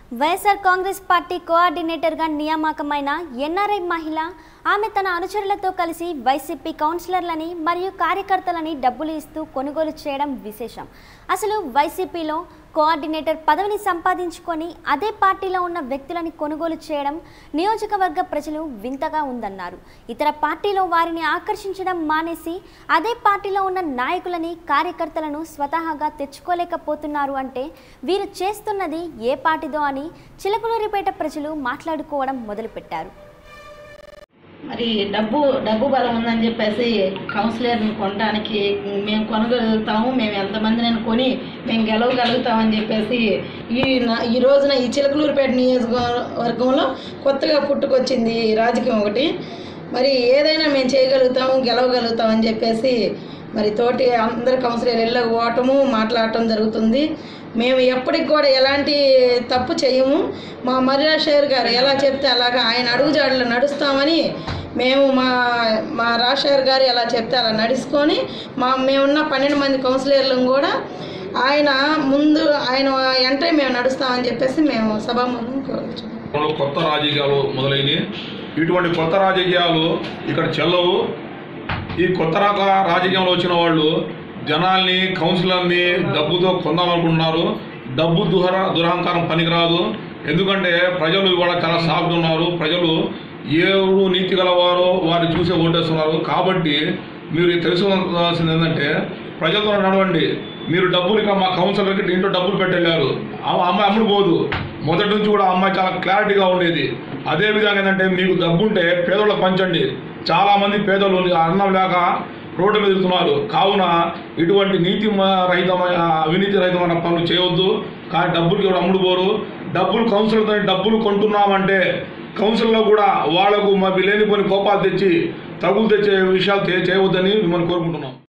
YSR Congress party కోఆర్డినేటర్గా నియామకమైన NRI మహిళ ఆమె తన అనుచరులతో కలిసి వైసీపీ కౌన్సిలర్లని మరియు కార్యకర్తలని డబ్బులు ఇస్తూ కొనుగోలు చేయడం విశేషం అసలు వైసీపీలో కోఆర్డినేటర్ పదవిని సంపాదించుకొని అదే పార్టీలో ఉన్న వ్యక్తులని కొనుగోలు చేయడం నియోజకవర్గ ప్రజలు వింతగా ఉందన్నారు ఇతర పార్టీలో వారిని ఆకర్షించడం మానేసి అదే పార్టీలో ఉన్న నాయకులని కార్యకర్తలను స్వతహాగా తెచ్చుకోలేకపోతున్నారు అంటే వీరు చేస్తున్నది ఏ పార్టీదో అని చిలకలూరిపేట ప్రజలు మాట్లాడుకోవడం మొదలుపెట్టారు మరి డబ్బు డబ్బు బలం ఉందని చెప్పేసి కౌన్సిలర్ని కొనడానికి మేము కొనగలుగుతాము మేము ఎంతమందిని కొని మేము గెలవగలుగుతామని చెప్పేసి ఈ నా- ఈ రోజున ఈ చిలకలూరుపేట నియోజకవర్గంలో కొత్తగా పుట్టుకొచ్చింది ఈ రాజకీయం ఒకటి మరి ఏదైనా మేము చేయగలుగుతాము గెలవగలుగుతామని చెప్పేసి మరి తోటి అందరు కౌన్సిలర్ ఇళ్ళకి పోవటము మాట్లాడటం జరుగుతుంది మేము ఎప్పటికి కూడా ఎలాంటి తప్పు చేయము మా మర్యాద షేర్ గారు ఎలా చెప్తే అలాగా ఆయన అడుగుజాడలో నడుస్తామని మేము మా మా రాజశేఖర్ గారు ఎలా చెప్తే అలా నడుచుకొని మా మేమున్న పన్నెండు మంది కౌన్సిలర్లను కూడా ఆయన ముందు ఆయన ఎంట్రీ మేము నడుస్తామని చెప్పేసి మేము సభాముఖం కోరుచున్నాం లో కొత్త రాజకీయాలు మొదలైనవి ఇటువంటి కొత్త రాజకీయాలు ఇక్కడ చెల్లవు ఈ కొత్త రక రాజకీయంలో వచ్చిన వాళ్ళు జనాల్ని కౌన్సిలర్ని డబ్బుతో కొందామనుకుంటున్నారు డబ్బు దుహర దురహంకారం పనికిరాదు ఎందుకంటే ప్రజలు ఇవాళ చాలా సాఫ్ట్ ఉన్నారు ప్రజలు ఎవరు నీతి గలవారో వారిని చూసే ఓటేస్తున్నారు కాబట్టి మీరు తెలుసుకోవాల్సింది ఏంటంటే ప్రజలతో నడవండి మీరు డబ్బులు ఇక మా కౌన్సిలర్కి దీంట్లో డబ్బులు పెట్టెళ్ళారు ఆ అమ్మాయి అమ్ముడు పోదు మొదటి నుంచి కూడా ఆ అమ్మాయి చాలా క్లారిటీగా ఉండేది అదే విధంగా ఏంటంటే మీకు డబ్బుంటే పేదోళ్ళకి పంచండి చాలా మంది పేదలు అన్నం లేక రోడ్డు మీద తిరుగుతున్నారు కావున ఇటువంటి నీతి మ- రహితమైన అవినీతి రహితమైన పనులు చేయవద్దు కానీ డబ్బులకి ఎవరు అమ్ముడు పోరు డబ్బులు కౌన్సిలర్తో డబ్బులు కొంటున్నామంటే కౌన్సిల్లో కూడా వాళ్లకు మా లేనిపోని కోపాలు తెచ్చి తగులు తెచ్చే విషయాలు చే- చేయవద్దని మిమ్మల్ని కోరుకుంటున్నాం